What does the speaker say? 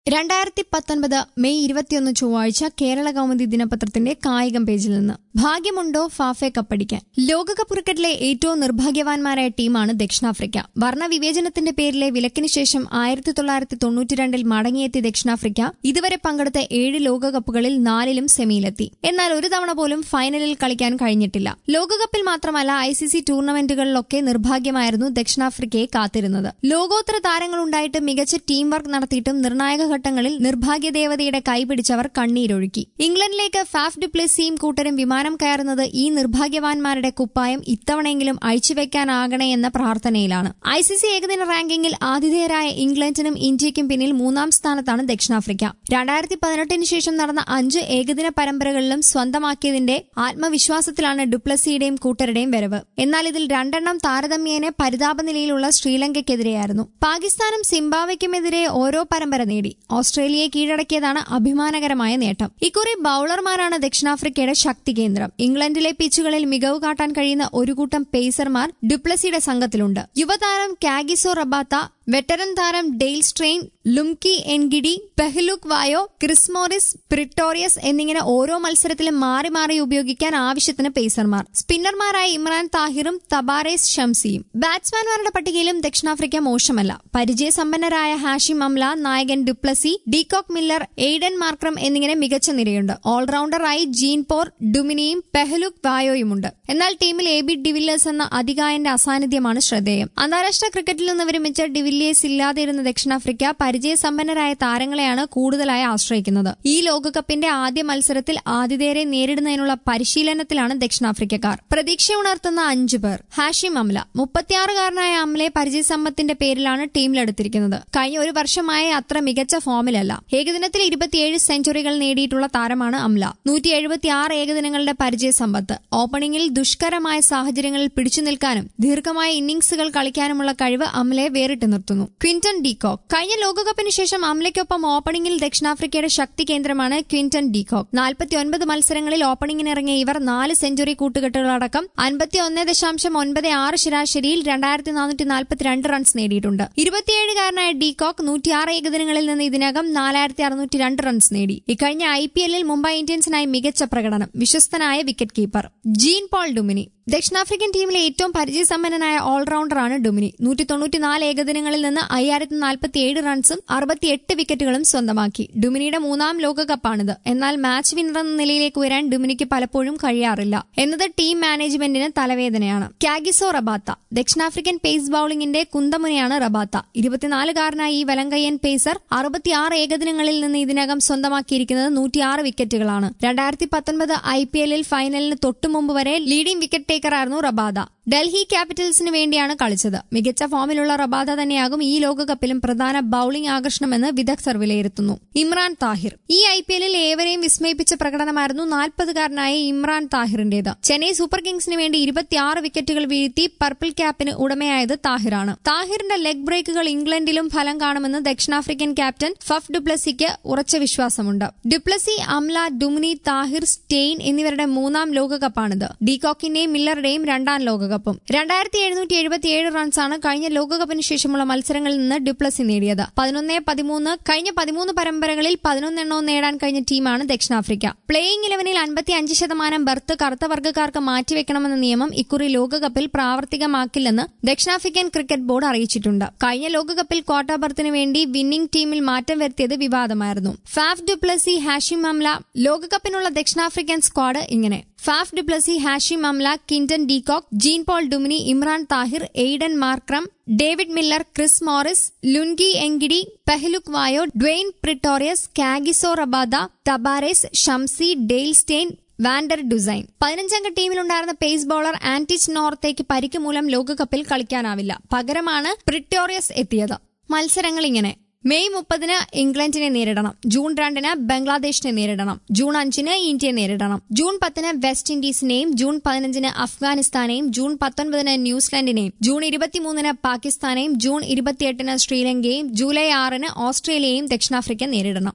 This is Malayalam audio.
രണ്ടായിരത്തി പത്തൊൻപത് മെയ് ഇരുപത്തിയൊന്ന് ചൊവ്വാഴ്ച കേരള കൗമുദി ദിനപത്രത്തിന്റെ കായികം പേജിൽ നിന്ന് ഭാഗ്യമുണ്ടോ ഫാഫെ കപ്പടിക്കാൻ ലോകകപ്പ് ക്രിക്കറ്റിലെ ഏറ്റവും നിർഭാഗ്യവാന്മാരായ ടീമാണ് ദക്ഷിണാഫ്രിക്ക വർണ്ണവിവേചനത്തിന്റെ പേരിലെ വിലക്കിന് ശേഷം ആയിരത്തി തൊള്ളായിരത്തി തൊണ്ണൂറ്റിരണ്ടിൽ മടങ്ങിയെത്തിയ ദക്ഷിണാഫ്രിക്ക ഇതുവരെ പങ്കെടുത്ത ഏഴ് ലോകകപ്പുകളിൽ നാലിലും സെമിയിലെത്തി എന്നാൽ ഒരു തവണ പോലും ഫൈനലിൽ കളിക്കാൻ കഴിഞ്ഞിട്ടില്ല ലോകകപ്പിൽ മാത്രമല്ല ഐ സി സി ടൂർണമെന്റുകളിലൊക്കെ നിർഭാഗ്യമായിരുന്നു ദക്ഷിണാഫ്രിക്കയെ കാത്തിരുന്നത് ലോകോത്തര താരങ്ങളുണ്ടായിട്ട് മികച്ച ടീം വർക്ക് നടത്തിയിട്ടും നിർണായക ഘട്ടങ്ങളിൽ നിർഭാഗ്യദേവതയുടെ കൈപിടിച്ചവർ കണ്ണീരൊഴുക്കി ഇംഗ്ലണ്ടിലേക്ക് ഫാഫ് ഡുപ്ലെസിയും കൂട്ടരും വിമാനം കയറുന്നത് ഈ നിർഭാഗ്യവാന്മാരുടെ കുപ്പായം ഇത്തവണയെങ്കിലും അഴിച്ചുവെക്കാനാകണേ എന്ന പ്രാർത്ഥനയിലാണ് ഐ സി സി ഏകദിന റാങ്കിങ്ങിൽ ആതിഥേയരായ ഇംഗ്ലണ്ടിനും ഇന്ത്യയ്ക്കും പിന്നിൽ മൂന്നാം സ്ഥാനത്താണ് ദക്ഷിണാഫ്രിക്ക രണ്ടായിരത്തി പതിനെട്ടിന് ശേഷം നടന്ന അഞ്ച് ഏകദിന പരമ്പരകളിലും സ്വന്തമാക്കിയതിന്റെ ആത്മവിശ്വാസത്തിലാണ് ഡുപ്ലസിയുടെയും കൂട്ടരുടെയും വരവ് എന്നാൽ ഇതിൽ രണ്ടെണ്ണം താരതമ്യേന പരിതാപനിലയിലുള്ള ശ്രീലങ്കയ്ക്കെതിരെയായിരുന്നു പാകിസ്ഥാനും സിംബാബ്വയ്ക്കുമെതിരെ ഓരോ പരമ്പര നേടി ഓസ്ട്രേലിയയെ കീഴടക്കിയതാണ് അഭിമാനകരമായ നേട്ടം ഇക്കുറി ബൌളർമാരാണ് ദക്ഷിണാഫ്രിക്കയുടെ ശക്തി കേന്ദ്രം ഇംഗ്ലണ്ടിലെ പിച്ചുകളിൽ മികവ് കാട്ടാൻ കഴിയുന്ന ഒരു കൂട്ടം പേസർമാർ ഡുപ്ലസിയുടെ സംഘത്തിലുണ്ട് യുവതാരം കാഗിസോ റബാത്ത വെറ്ററൻ താരം Dale Steyn Lungi Ngidi Phehlukwayo Chris Morris Pretorius എന്നിങ്ങനെ ഓരോ മത്സരത്തിലും മാറി മാറി ഉപയോഗിക്കാൻ ആവശ്യത്തിന് പേസർമാർ സ്പിന്നർമാരായ ഇമ്രാൻ താഹിറും തബാറേസ് ഷംസിയും ബാറ്റ്സ്മാൻമാരുടെ പട്ടികയിലും ദക്ഷിണാഫ്രിക്ക മോശമല്ല പരിചയസമ്പന്നരായ ഹാഷിം അംല നായകൻ du Plessis de Kock Miller Aiden Markram എന്നിങ്ങനെ മികച്ച നിരയുണ്ട് ഓൾറൌണ്ടറായി ജീൻ പോർ ഡുമിനിയും പെഹലുക് വായോയുമുണ്ട് എന്നാൽ ടീമിൽ എ ബി ഡിവില്ലേഴ്സ് എന്ന അധികായന്റെ അസാന്നിധ്യമാണ് ശ്രദ്ധേയം അന്താരാഷ്ട്ര ക്രിക്കറ്റിൽ നിന്ന് വിരമിച്ച ഡിവില്ലിയേഴ്സ് ഇല്ലാതിരുന്ന ദക്ഷിണാഫ്രിക്ക പരിചയസമ്പന്നരായ താരങ്ങളെയാണ് കൂടുതലായി ആശ്രയിക്കുന്നത് ഈ ലോകകപ്പിന്റെ ആദ്യ മത്സരത്തിൽ ആതിഥേയരെ നേരിടുന്നതിനുള്ള പരിശീലനത്തിലാണ് ദക്ഷിണാഫ്രിക്കക്കാർ പ്രതീക്ഷയുണർത്തുന്ന അഞ്ചു പേർ ഹാഷിം അംല മുപ്പത്തിയാറുകാരനായ അംലയെ പരിചയസമ്പത്തിന്റെ പേരിലാണ് ടീമിലെടുത്തിരിക്കുന്നത് കഴിഞ്ഞ ഒരു വർഷമായി അത്ര മികച്ച ഫോമിലല്ല ഏകദിനത്തിൽ ഇരുപത്തിയേഴ് സെഞ്ചുറികൾ നേടിയിട്ടുള്ള താരമാണ് അംല നൂറ്റി എഴുപത്തിയാറ് ഏകദിനങ്ങളുടെ പരിചയസമ്പത്ത് ഓപ്പണിംഗിൽ ദുഷ്കരമായ സാഹചര്യങ്ങളിൽ പിടിച്ചു നിൽക്കാനും ദീർഘമായ ഇന്നിംഗ്സുകൾ കളിക്കാനുമുള്ള കഴിവ് അംലയെ വേറിട്ട് നിർത്തുന്നു ക്വിന്റൺ ഡീകോക്ക് കഴിഞ്ഞ ലോകകപ്പിന് ശേഷം അംലയ്ക്കൊപ്പം ഓപ്പണിംഗിൽ ദക്ഷിണാഫ്രിക്കയുടെ ശക്തി കേന്ദ്രമാണ് ക്വിന്റൺ ഡീകോക്ക് നാൽപ്പത്തിയൊൻപത് മത്സരങ്ങളിൽ ഓപ്പണിംഗിനിറങ്ങിയ ഇവർ നാല് സെഞ്ചുറി കൂട്ടുകെട്ടുകളടക്കം അൻപത്തിയൊന്ന് ദശാംശം ഒൻപത് ആറ് ശരാശരിയിൽ രണ്ടായിരത്തി നാനൂറ്റി നാൽപ്പത്തിരണ്ട് റൺസ് നേടിയിട്ടുണ്ട് ഇരുപത്തിയേഴുകാരനായ ഡീകോക്ക് നൂറ്റിയാറ് ഏകദിനങ്ങളിൽ നിന്ന് ഇതിനകം നാലായിരത്തി അറുന്നൂറ്റി രണ്ട് റൺസ് നേടി ഇക്കഴിഞ്ഞ ഐ പി എല്ലിൽ മുംബൈ ഇന്ത്യൻസിനായി മികച്ച പ്രകടനം വിശ്വസ്തനായ wicket keeper Jean Paul Duminy ദക്ഷിണാഫ്രിക്കൻ ടീമിലെ ഏറ്റവും പരിചയസമ്പന്നനായ ഓൾറൌണ്ടറാണ് ഡുമിനി നൂറ്റി തൊണ്ണൂറ്റിനാല് ഏകദിനങ്ങളിൽ നിന്ന് അയ്യായിരത്തി നാൽപ്പത്തിയേഴ് റൺസും അറുപത്തിയെട്ട് വിക്കറ്റുകളും സ്വന്തമാക്കി ഡുമിനിയുടെ മൂന്നാം ലോകകപ്പാണിത് എന്നാൽ മാച്ച് വിന്നർ എന്ന നിലയിലേക്ക് ഉയരാൻ ഡുമിനിക്ക് പലപ്പോഴും കഴിയാറില്ല എന്നത് ടീം മാനേജ്മെന്റിന് തലവേദനയാണ് കാഗിസോ റബാത്ത ദക്ഷിണാഫ്രിക്കൻ പേസ് ബൌളിംഗിന്റെ കുന്തമുനയാണ് റബാത്ത ഇരുപത്തിനാലുകാരനായ ഈ വലങ്കയ്യൻ പേസർ അറുപത്തിയാറ് ഏകദിനങ്ങളിൽ നിന്ന് ഇതിനകം സ്വന്തമാക്കിയിരിക്കുന്നത് നൂറ്റിയാറ് വിക്കറ്റുകളാണ് രണ്ടായിരത്തി പത്തൊൻപത് ഐ പി എല്ലിൽ ഫൈനലിന് തൊട്ടുമുമ്പ് വരെ ലീഡിംഗ് വിക്കറ്റ് ടേക്കറായിരുന്നു റബാദ ഡൽഹി ക്യാപിറ്റൽസിന് വേണ്ടിയാണ് കളിച്ചത് മികച്ച ഫോമിലുള്ള റബാദ തന്നെയാകും ഈ ലോകകപ്പിലും പ്രധാന ബൌളിംഗ് ആകർഷണമെന്ന് വിദഗ്ധർ വിലയിരുത്തുന്നു ഇമ്രാൻ താഹിർ ഈ ഐ പി എല്ലിൽ ഏവരെയും വിസ്മയിപ്പിച്ച പ്രകടനമായിരുന്നു നാൽപ്പതുകാരനായ ഇമ്രാൻ താഹിറിന്റേത് ചെന്നൈ സൂപ്പർ കിങ്സിന് വേണ്ടി ഇരുപത്തിയാറ് വിക്കറ്റുകൾ വീഴ്ത്തി പർപ്പിൾ ക്യാപ്പിന് ഉടമയായത് താഹിറാണ് താഹിറിന്റെ ലെഗ് ബ്രേക്കുകൾ ഇംഗ്ലണ്ടിലും ഫലം കാണുമെന്ന് ദക്ഷിണാഫ്രിക്കൻ ക്യാപ്റ്റൻ ഫഫ് ഡുപ്ലസിക്ക് ഉറച്ച വിശ്വാസമുണ്ട് du Plessis Amla Duminy Tahir Steyn എന്നിവരുടെ മൂന്നാം ലോകകപ്പാണിത് ഡീകോക്കിന്റെയും മില്ലറുടെയും രണ്ടാം ലോകകപ്പ് ലോകകപ്പും രണ്ടായിരത്തി എഴുന്നൂറ്റി എഴുപത്തിയേഴ് റൺസാണ് കഴിഞ്ഞ ലോകകപ്പിന് ശേഷമുള്ള മത്സരങ്ങളിൽ നിന്ന് ഡുപ്ലസി നേടിയത് പതിനൊന്ന് പതിമൂന്ന് കഴിഞ്ഞ പതിമൂന്ന് പരമ്പരകളിൽ പതിനൊന്നെണ്ണവും നേടാൻ കഴിഞ്ഞ ടീമാണ് ദക്ഷിണാഫ്രിക്ക പ്ലേയിംഗ് ഇലവനിൽ അൻപത്തി അഞ്ച് ശതമാനം ബർത്ത് കറുത്ത വർഗ്ഗക്കാർക്ക് മാറ്റിവെക്കണമെന്ന നിയമം ഇക്കുറി ലോകകപ്പിൽ പ്രാവർത്തികമാക്കില്ലെന്ന് ദക്ഷിണാഫ്രിക്കൻ ക്രിക്കറ്റ് ബോർഡ് അറിയിച്ചിട്ടുണ്ട് കഴിഞ്ഞ ലോകകപ്പിൽ ക്വാർട്ടർ ബർത്തിന് വേണ്ടി വിന്നിംഗ് ടീമിൽ മാറ്റം വരുത്തിയത് വിവാദമായിരുന്നു ഫാഫ് ഡുപ്ലസി ഹാഷിം അംല ലോകകപ്പിനുള്ള ദക്ഷിണാഫ്രിക്കൻ സ്ക്വാഡ് ഇങ്ങനെ Faf du Plessis Hashim Amla Quinton de Kock Jean Paul Duminy Imran Tahir Aiden Markram David Miller Chris Morris Lungi Ngidi Phehlukwayo Dwaine Pretorius Kagiso Rabada Tabraiz Shamsi Dale Steyn van der Dussen പതിനഞ്ചംഗ ടീമിലുണ്ടായിരുന്ന പേസ് ബൌളർ ആന്റിച്ച് നോർത്തേക്ക് പരിക്ക് മൂലം ലോകകപ്പിൽ കളിക്കാനാവില്ല പകരമാണ് പ്രിട്ടോറിയസ് എത്തിയത് മത്സരങ്ങൾ ഇങ്ങനെ മെയ് മുപ്പതിന് ഇംഗ്ലണ്ടിനെ നേരിടണം ജൂൺ രണ്ടിന് ബംഗ്ലാദേശിനെ നേരിടണം ജൂൺ അഞ്ചിന് ഇന്ത്യയെ നേരിടണം ജൂൺ പത്തിന് വെസ്റ്റ് ഇൻഡീസിനെയും ജൂൺ പതിനഞ്ചിന് അഫ്ഗാനിസ്ഥാനെയും ജൂൺ പത്തൊൻപതിന് ന്യൂസിലൻഡിനെയും ജൂൺ ഇരുപത്തിമൂന്നിന് പാകിസ്ഥാനെയും ജൂൺ ഇരുപത്തിയെട്ടിന് ശ്രീലങ്കയെയും ജൂലൈ ആറിന് ഓസ്ട്രേലിയയും ദക്ഷിണാഫ്രിക്ക നേരിടണം